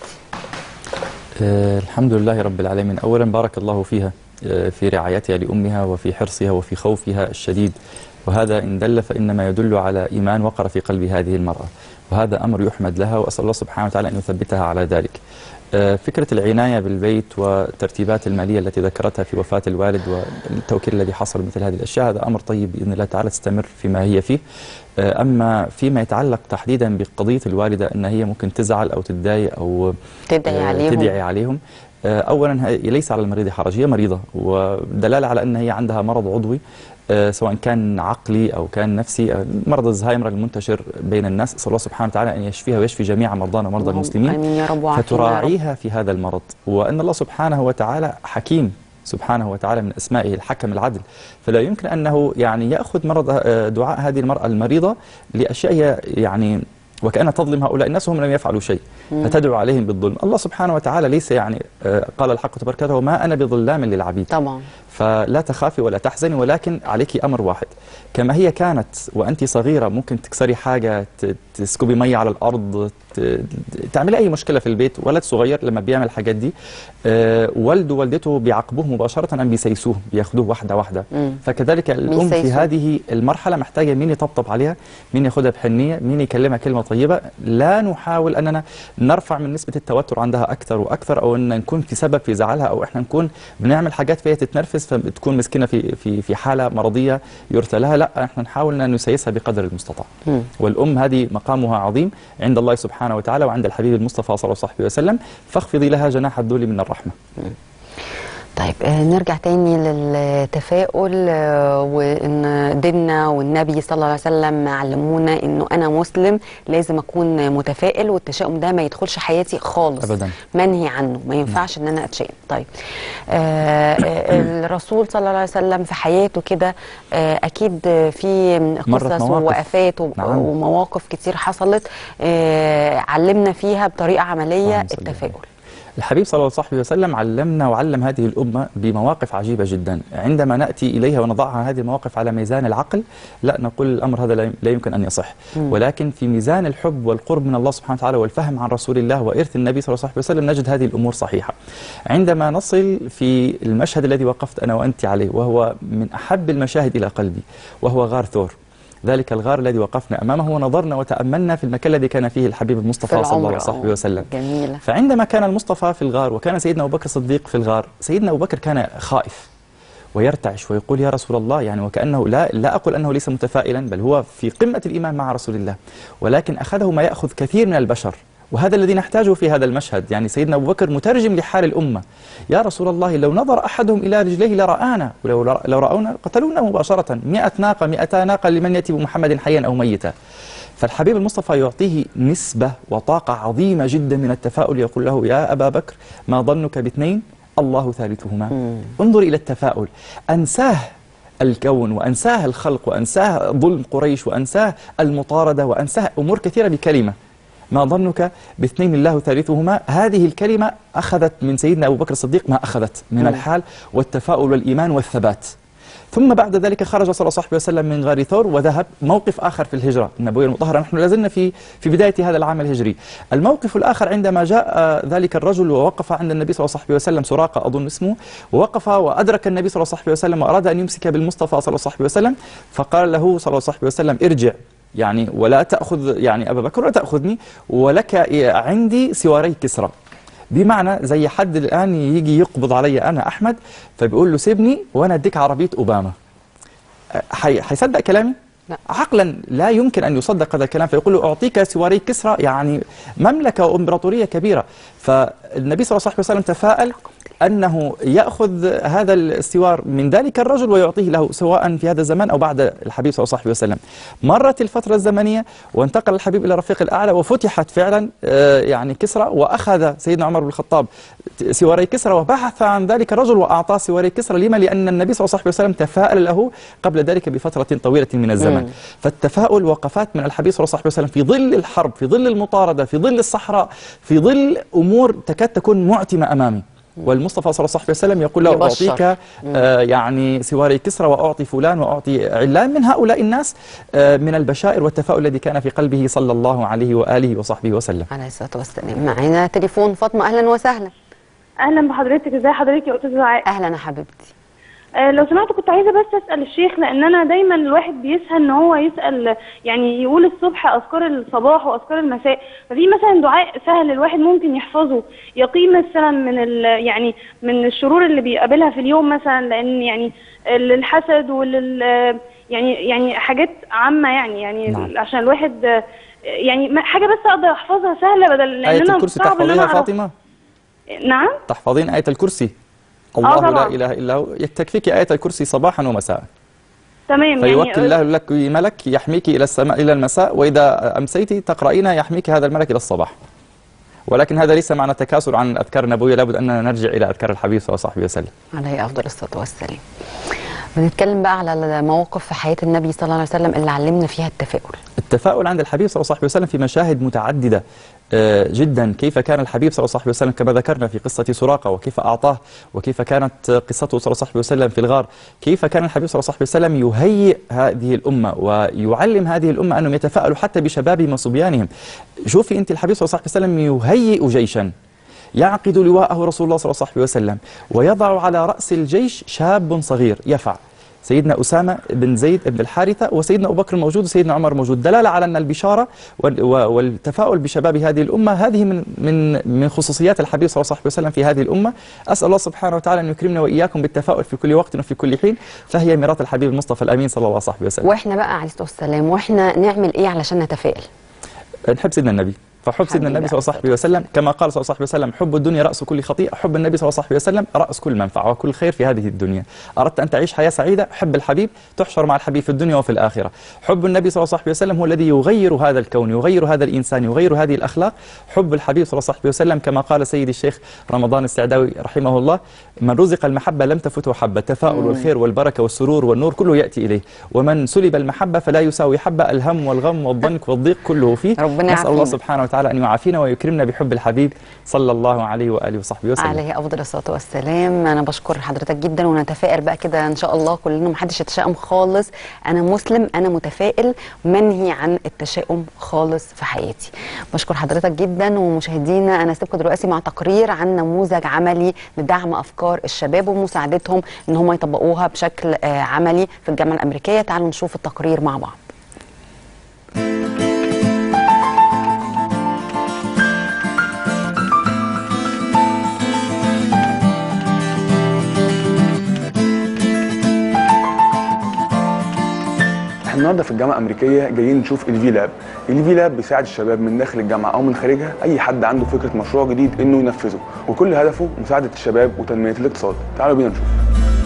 آه، الحمد لله رب العالمين أولا بارك الله فيها آه، في رعايتها لأمها وفي حرصها وفي خوفها الشديد وهذا إن دل فإنما يدل على إيمان وقر في قلب هذه المرأة وهذا أمر يحمد لها وأسأل الله سبحانه وتعالى أن يثبتها على ذلك آه، فكرة العناية بالبيت والترتيبات المالية التي ذكرتها في وفاة الوالد والتوكيل الذي حصل مثل هذه الأشياء هذا أمر طيب بإذن الله تعالى تستمر فيما هي فيه آه، أما فيما يتعلق تحديدا بقضية الوالدة أن هي ممكن تزعل أو تتضايق أو تدعي آه، عليهم. تدعي عليهم آه، اولا هي- ليس على المريض حرج هي مريضه ودلاله على ان هي عندها مرض عضوي آه، سواء كان عقلي او كان نفسي آه، مرض الزهايمر المنتشر بين الناس اسال الله سبحانه وتعالى ان يشفيها ويشفي جميع مرضانا ومرضى اللهم المسلمين آمين يا رب وعافينا يا رب. فتراعيها في هذا المرض وان الله سبحانه وتعالى حكيم سبحانه وتعالى من اسمائه الحكم العدل فلا يمكن انه يعني ياخذ مرض آه، دعاء هذه المراه المريضه لاشياء هي يعني وكأنها تظلم هؤلاء الناس وهم لم يفعلوا شيء فتدعو عليهم بالظلم الله سبحانه وتعالى ليس يعني آه، قال الحق تبارك وتعالى وما أنا بظلام للعبيد طبعا فلا تخافي ولا تحزني ولكن عليك أمر واحد كما هي كانت وأنت صغيرة ممكن تكسري حاجة ت- تسكبي مية على الأرض ت- تعملي أي مشكلة في البيت ولد صغير لما بيعمل الحاجات دي آه، والده ووالدته بيعاقبوه مباشرة أم بيسيسوه بياخدوه واحدة واحدة مم. فكذلك الأم في بيسيسوه. هذه المرحلة محتاجة مين يطبطب عليها مين ياخدها بحنية مين يكلمها كلمة طيبة لا نحاول أننا نرفع من نسبة التوتر عندها أكثر وأكثر أو أن نكون في سبب في زعلها أو إحنا نكون بنعمل حاجات فيها تتنرفز فبتكون مسكينة في في في حالة مرضية يرثى لها لا إحنا نحاول أن نسيسها بقدر المستطاع مم. والأم هذه مقامها عظيم عند الله سبحانه وتعالى وعند الحبيب المصطفى صلى الله عليه وسلم فاخفضي لها جناح الذل من الرحمة طيب آه، نرجع تاني للتفاؤل آه، وان ديننا والنبي صلى الله عليه وسلم علمونا انه انا مسلم لازم اكون متفائل والتشاؤم ده ما يدخلش حياتي خالص أبداً. منهي عنه ما ينفعش ان انا اتشائم طيب آه آه، الرسول صلى الله عليه وسلم في حياته كده آه اكيد في مرت قصص مواقف. ووقفات و- نعم. ومواقف كتير حصلت آه علمنا فيها بطريقه عمليه اللهم صل التفاؤل الحبيب صلى الله عليه وسلم علمنا وعلم هذه الأمة بمواقف عجيبة جدا عندما نأتي إليها ونضعها هذه المواقف على ميزان العقل لا نقول الأمر هذا لا- لا يمكن أن يصح ولكن في ميزان الحب والقرب من الله سبحانه وتعالى والفهم عن رسول الله وإرث النبي صلى الله عليه وسلم نجد هذه الأمور صحيحة عندما نصل في المشهد الذي وقفت أنا وأنت عليه وهو من أحب المشاهد إلى قلبي وهو غار ثور ذلك الغار الذي وقفنا أمامه ونظرنا وتأملنا في المكان الذي كان فيه الحبيب في المصطفى صلى الله العمر عليه آه. وسلم جميله فعندما كان المصطفى في الغار وكان سيدنا أبو بكر الصديق في الغار سيدنا أبو بكر كان خائف ويرتعش ويقول يا رسول الله يعني وكأنه لا, لا أقول أنه ليس متفائلا بل هو في قمة الإيمان مع رسول الله ولكن أخذه ما يأخذ كثير من البشر وهذا الذي نحتاجه في هذا المشهد يعني سيدنا أبو بكر مترجم لحال الأمة يا رسول الله لو نظر أحدهم إلى رجليه لرآنا ولو لو رأونا قتلونا مباشرة مئة ناقة مئتا ناقة لمن يأتي بمحمد حيا أو ميتا فالحبيب المصطفى يعطيه نسبة وطاقة عظيمة جدا من التفاؤل يقول له يا أبا بكر ما ظنك باثنين الله ثالثهما انظر إلى التفاؤل أنساه الكون وأنساه الخلق وأنساه ظلم قريش وأنساه المطاردة وأنساه أمور كثيرة بكلمة ما ظنك باثنين الله ثالثهما هذه الكلمة أخذت من سيدنا أبو بكر الصديق ما أخذت من الحال والتفاؤل والإيمان والثبات ثم بعد ذلك خرج صلى الله عليه وسلم من غار ثور وذهب موقف آخر في الهجرة النبوية المطهرة نحن لازلنا في في بداية هذا العام الهجري الموقف الآخر عندما جاء آه، ذلك الرجل ووقف عند النبي صلى الله عليه وسلم سراقة أظن اسمه ووقف وأدرك النبي صلى الله عليه وسلم وأراد أن يمسك بالمصطفى صلى الله عليه وسلم فقال له صلى الله عليه وسلم ارجع يعني ولا تأخذ يعني أبا بكر ولا تأخذني ولك عندي سواري كسرى بمعنى زي حد الآن يجي يقبض علي أنا أحمد فبيقول له سيبني وأنا أديك عربية أوباما حي- حيصدق كلامي؟ لا. عقلا لا يمكن أن يصدق هذا الكلام فيقول له أعطيك سواري كسرى يعني مملكة وإمبراطورية كبيرة فالنبي صلى الله عليه وسلم تفاءل أنه يأخذ هذا السوار من ذلك الرجل ويعطيه له سواء في هذا الزمان أو بعد الحبيب صلى الله عليه وسلم مرت الفترة الزمنية وانتقل الحبيب إلى الرفيق الأعلى وفتحت فعلا آه، يعني كسرى وأخذ سيدنا عمر بن الخطاب سواري كسرى وبحث عن ذلك الرجل وأعطاه سواري كسرى لما لأن النبي صلى الله عليه وسلم تفاءل له قبل ذلك بفترة طويلة من الزمن فالتفاؤل وقفات من الحبيب صلى الله عليه وسلم في ظل الحرب في ظل المطاردة في ظل الصحراء في ظل أمور تكاد تكون معتمة أمامي والمصطفى صلى الله عليه وسلم يقول له يبشر. أعطيك آه يعني سواري كسرى وأعطي فلان وأعطي علان من هؤلاء الناس آه من البشائر والتفاؤل الذي كان في قلبه صلى الله عليه وآله وصحبه وسلم عليه الصلاة والسلام معانا تليفون فاطمة أهلا وسهلا اهلا بحضرتك ازي حضرتك يا استاذ دعاء أهلا يا حبيبتي آه لو سمحت كنت عايزه بس اسال الشيخ لان انا دايما الواحد بيسهل ان هو يسال يعني يقول الصبح اذكار الصباح واذكار المساء ففي مثلا دعاء سهل الواحد ممكن يحفظه يقي مثلا من ال يعني من الشرور اللي بيقابلها في اليوم مثلا لان يعني للحسد ولل يعني يعني حاجات عامه يعني يعني نعم. عشان الواحد آه، يعني ما- حاجه بس اقدر احفظها سهله بدل لان آية انا الكرسي صعب ان تحفظيها انا يا اعرف فاطمة نعم تحفظين آية الكرسي الله لا طبعاً. إله إلا هو تكفيك آية الكرسي صباحا ومساء تمام فيوكل يعني الله لك ملك يحميك إلى السماء إلى المساء وإذا أمسيت تقرأينها يحميك هذا الملك إلى الصباح ولكن هذا ليس معنى تكاسل عن الأذكار النبوية لابد أننا نرجع إلى أذكار الحبيب صلى الله عليه وسلم عليه أفضل الصلاة والسلام بنتكلم بقى على المواقف في حياة النبي صلى الله عليه وسلم اللي علمنا فيها التفاؤل التفاؤل عند الحبيب صلى الله عليه وسلم في مشاهد متعددة آه، جدا كيف كان الحبيب صلى الله عليه وسلم كما ذكرنا في قصة سراقة وكيف أعطاه وكيف كانت قصته صلى الله عليه وسلم في الغار كيف كان الحبيب صلى الله عليه وسلم يهيئ هذه الأمة ويعلم هذه الأمة أنهم يتفاءلوا حتى بشبابهم وصبيانهم شوفي أنت الحبيب صلى الله عليه وسلم يهيئ جيشا يعقد لواءه رسول الله صلى الله عليه وسلم ويضع على رأس الجيش شاب صغير يفع سيدنا أسامة بن زيد بن الحارثة وسيدنا أبو بكر موجود وسيدنا عمر موجود دلالة على أن البشارة وال- و- والتفاؤل بشباب هذه الأمة هذه من من من خصوصيات الحبيب صلى الله عليه وسلم في هذه الأمة أسأل الله سبحانه وتعالى أن يكرمنا وإياكم بالتفاؤل في كل وقت وفي كل حين فهي ميراث الحبيب المصطفى الأمين صلى الله عليه وسلم واحنا بقى عليه الصلاة والسلام واحنا نعمل ايه علشان نتفائل نحب سيدنا النبي فحب سيدنا النبي صلى الله عليه وسلم كما قال صلى الله عليه وسلم حب الدنيا رأس كل خطيئة حب النبي صلى الله عليه وسلم رأس كل منفعة وكل خير في هذه الدنيا أردت أن تعيش حياة سعيدة حب الحبيب تحشر مع الحبيب في الدنيا وفي الآخرة حب النبي صلى الله عليه وسلم هو الذي يغير هذا الكون يغير هذا الإنسان يغير هذه الأخلاق حب الحبيب صلى الله عليه وسلم كما قال سيدي الشيخ رمضان السعداوي رحمه الله من رزق المحبة لم تفته حبة التفاؤل والخير والبركة والسرور والنور كله يأتي إليه ومن سلب المحبة فلا يساوي حبة الهم والغم والضنك والضيق كله فيه ربنا نسأل الله يعافينا. سبحانه وتعالى أن يعافينا ويكرمنا بحب الحبيب صلى الله عليه وآله وصحبه وسلم عليه افضل الصلاه والسلام انا بشكر حضرتك جدا ونتفائل بقى كده ان شاء الله كلنا محدش يتشائم خالص انا مسلم انا متفائل منهي عن التشاؤم خالص في حياتي بشكر حضرتك جدا ومشاهدينا انا سيبكم دلوقتي مع تقرير عن نموذج عملي لدعم افكار الشباب ومساعدتهم ان هم يطبقوها بشكل آه، عملي في الجامعه الامريكيه تعالوا نشوف التقرير مع بعض احنا النهارده في الجامعه الامريكيه جايين نشوف الفي لاب الفي لاب بيساعد الشباب من داخل الجامعه او من خارجها اي حد عنده فكره مشروع جديد انه ينفذه وكل هدفه مساعده الشباب وتنميه الاقتصاد تعالوا بينا نشوف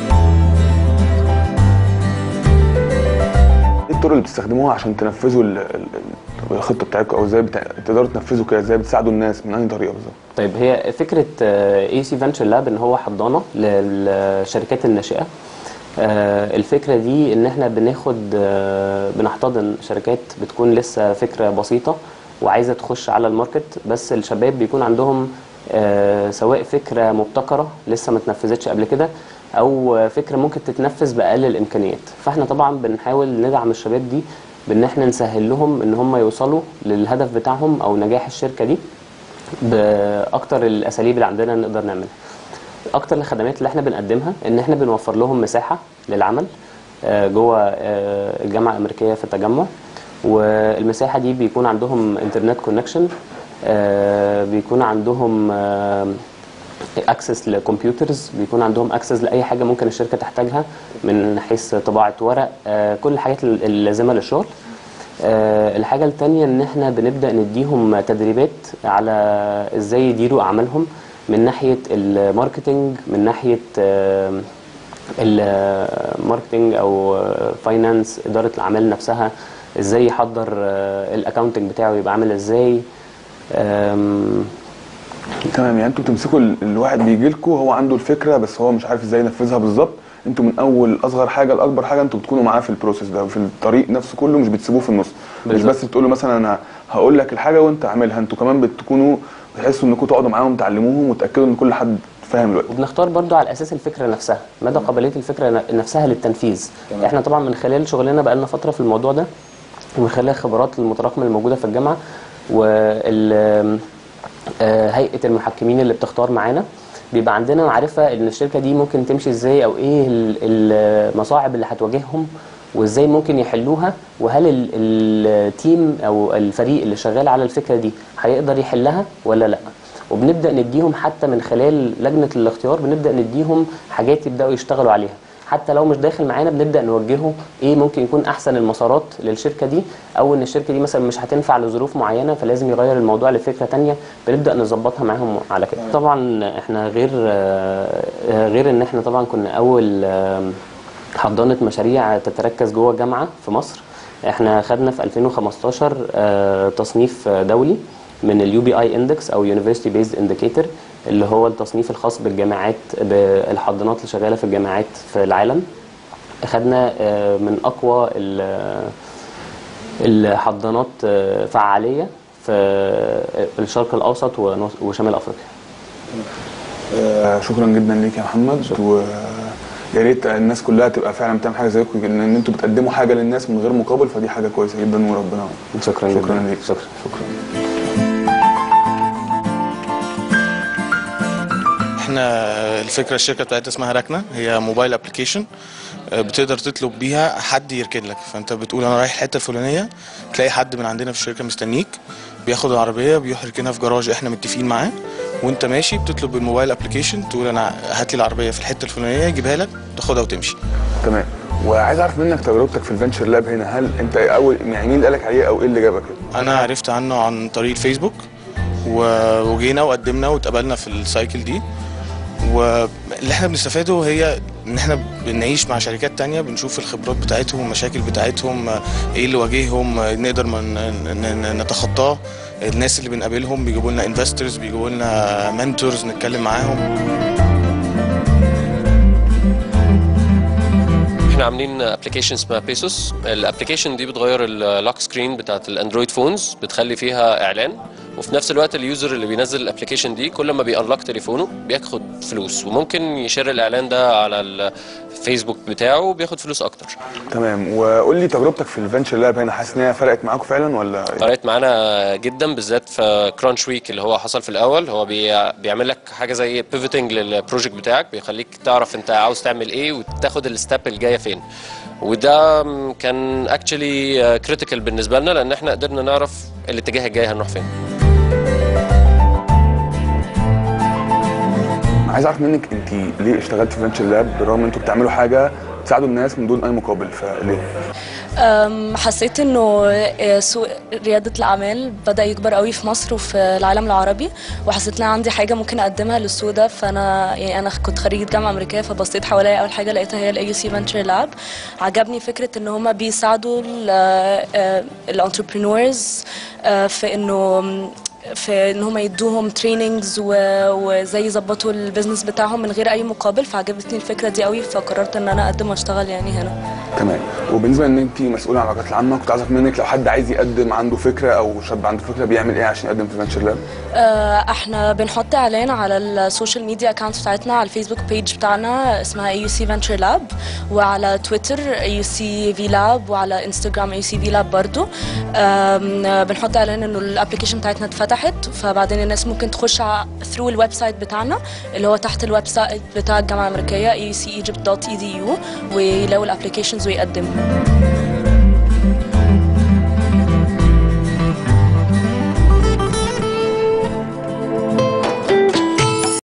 ايه الطرق اللي بتستخدموها عشان تنفذوا ال- ال- ال- الخطه بتاعتكم او ازاي بتا... تقدروا تنفذوا كده ازاي بتساعدوا الناس من انهي طريقه بالظبط طيب هي فكره اي سي فينتشر لاب ان هو حضانه للشركات الناشئه آه، الفكره دي ان احنا بناخد آه، بنحتضن شركات بتكون لسه فكره بسيطه وعايزه تخش على الماركت بس الشباب بيكون عندهم آه، سواء فكره مبتكره لسه ما اتنفذتش قبل كده او فكره ممكن تتنفذ باقل الامكانيات فاحنا طبعا بنحاول ندعم الشباب دي بان احنا نسهل لهم ان هم يوصلوا للهدف بتاعهم او نجاح الشركه دي باكتر الاساليب اللي عندنا نقدر نعملها اكتر الخدمات اللي احنا بنقدمها ان احنا بنوفر لهم مساحه للعمل آه، جوه آه، الجامعه الامريكيه في التجمع والمساحه دي بيكون عندهم انترنت كونكشن بيكون عندهم اكسس لكمبيوترز بيكون عندهم اكسس لاي حاجه ممكن الشركه تحتاجها من حيث طباعه ورق آه، كل الحاجات اللازمه للشغل آه، الحاجة التانية ان احنا بنبدأ نديهم تدريبات على ازاي يديروا اعمالهم من ناحية الماركتينج من ناحية آه، الماركتينج او فاينانس ادارة الاعمال نفسها ازاي يحضر الاكاونتنج بتاعه يبقى عامل ازاي آم، تمام يعني انتوا بتمسكوا ال- الواحد بيجي لكم هو عنده الفكره بس هو مش عارف ازاي ينفذها بالظبط انتوا من اول اصغر حاجه لاكبر حاجه انتوا بتكونوا معاه في البروسيس ده وفي الطريق نفسه كله مش بتسيبوه في النص مش بالظبط. بس بتقولوا مثلا انا هقول لك الحاجه وانت اعملها انتوا كمان بتكونوا بتحسوا انكم تقعدوا معاهم تعلموهم وتاكدوا ان كل حد فاهم الوقت وبنختار برضو على اساس الفكره نفسها مدى قابليه الفكره ن- نفسها للتنفيذ تمام. احنا طبعا من خلال شغلنا بقالنا فتره في الموضوع ده ومن خلال الخبرات المتراكمه الموجوده في الجامعه وال آه، هيئه المحكمين اللي بتختار معانا بيبقى عندنا معرفه ان الشركه دي ممكن تمشي ازاي او ايه ال- المصاعب اللي هتواجههم وازاي ممكن يحلوها وهل ال- التيم او الفريق اللي شغال على الفكره دي هيقدر يحلها ولا لا وبنبدا نديهم حتى من خلال لجنه الاختيار بنبدا نديهم حاجات يبداوا يشتغلوا عليها حتى لو مش داخل معانا بنبدا نوجهه ايه ممكن يكون احسن المسارات للشركه دي او ان الشركه دي مثلا مش هتنفع لظروف معينه فلازم يغير الموضوع لفكره تانية بنبدا نظبطها معاهم على كده طبعا احنا غير آه، غير ان احنا طبعا كنا اول آه، حضانه مشاريع تتركز جوه الجامعه في مصر احنا خدنا في 2015 آه، تصنيف آه، دولي من اليو بي اي اندكس او يونيفرسيتي بيزد انديكيتور اللي هو التصنيف الخاص بالجامعات بالحضانات اللي شغاله في الجامعات في العالم خدنا آه، من اقوى ال- الحضانات آه، فعاليه في الشرق الاوسط ونص- وشمال افريقيا آه، شكرا جدا ليك يا محمد و يا ريت الناس كلها تبقى فعلا بتعمل حاجه زيكم ان ان انتوا بتقدموا حاجه للناس من غير مقابل فدي حاجه كويسه جدا وربنا شكرا شكرا جدا. ليك شكرا شكرا احنا الفكره الشركه بتاعتنا اسمها ركنه هي موبايل ابلكيشن بتقدر تطلب بيها حد يركن لك فانت بتقول انا رايح الحته الفلانيه تلاقي حد من عندنا في الشركه مستنيك بياخد العربيه بيروح يركنها في جراج احنا متفقين معاه وانت ماشي بتطلب بالموبايل ابلكيشن تقول انا هات لي العربيه في الحته الفلانيه يجيبها لك تاخدها وتمشي تمام وعايز اعرف منك تجربتك في الفنتشر لاب هنا هل انت اول يعني مين اللي قالك عليه او ايه اللي جابك هنا؟ انا عرفت عنه عن طريق الفيسبوك و- وجينا وقدمنا واتقبلنا في السايكل دي واللي احنا بنستفاده هي ان احنا بنعيش مع شركات تانية بنشوف الخبرات بتاعتهم المشاكل بتاعتهم ايه اللي واجههم نقدر ما ن- ن- نتخطاه الناس اللي بنقابلهم بيجيبوا لنا انفسترز بيجيبوا لنا منتورز نتكلم معاهم احنا عاملين ابلكيشن اسمها بيسوس الابلكيشن دي بتغير اللوك سكرين بتاعت الاندرويد فونز بتخلي فيها اعلان وفي نفس الوقت اليوزر اللي بينزل الابلكيشن دي كل ما بيانلوك تليفونه بياخد فلوس وممكن يشير الاعلان ده على الفيسبوك بتاعه وبياخد فلوس اكتر تمام وقول لي تجربتك في الفنتشر لاب هنا حاسس ان هي فرقت معاكم فعلا ولا إيه؟ فرقت معانا جدا بالذات في كرانش ويك اللي هو حصل في الاول هو بي بيعمل لك حاجه زي بيفوتنج للبروجكت بتاعك بيخليك تعرف انت عاوز تعمل ايه وتاخد الستep الجايه فين وده م، كان اكشلي كريتيكال بالنسبه لنا لان احنا قدرنا نعرف الاتجاه الجاي هنروح فين عايز اعرف منك انت ليه اشتغلت في فنتشر لاب بالرغم ان انتوا بتعملوا حاجه تساعدوا الناس من دون اي مقابل فليه؟ أم، حسيت انه آه، سوق رياده الاعمال بدا يكبر قوي في مصر وفي العالم العربي وحسيت ان أنا عندي حاجه ممكن اقدمها للسوق ده فانا يعني انا كنت خريجه جامعه امريكيه فبصيت حواليا اول حاجه لقيتها هي الاي سي فينتشر لاب عجبني فكره ان هما بيساعدوا الانتربرينورز في انه في ان هم يدوهم تريننجز وزي يظبطوا البيزنس بتاعهم من غير اي مقابل فعجبتني الفكره دي قوي فقررت ان انا اقدم واشتغل يعني هنا تمام وبالنسبه ان انت مسؤوله عن العلاقات العامه كنت عايز اعرف منك لو حد عايز يقدم عنده فكره او شاب عنده فكره بيعمل ايه عشان يقدم في فينشر لاب آه، احنا بنحط اعلان على السوشيال ميديا اكونت بتاعتنا على الفيسبوك بيج بتاعنا اسمها اي سي فينتشر لاب وعلى تويتر اي سي في لاب وعلى انستغرام اي سي في لاب برضو آم، بنحط اعلان انه الابلكيشن بتاعتنا اتفتحت فبعدين الناس ممكن تخش ثرو الويب سايت بتاعنا اللي هو تحت الويب سايت بتاع الجامعه الامريكيه ecegypt.edu ويلاقوا الابلكيشنز ويقدموا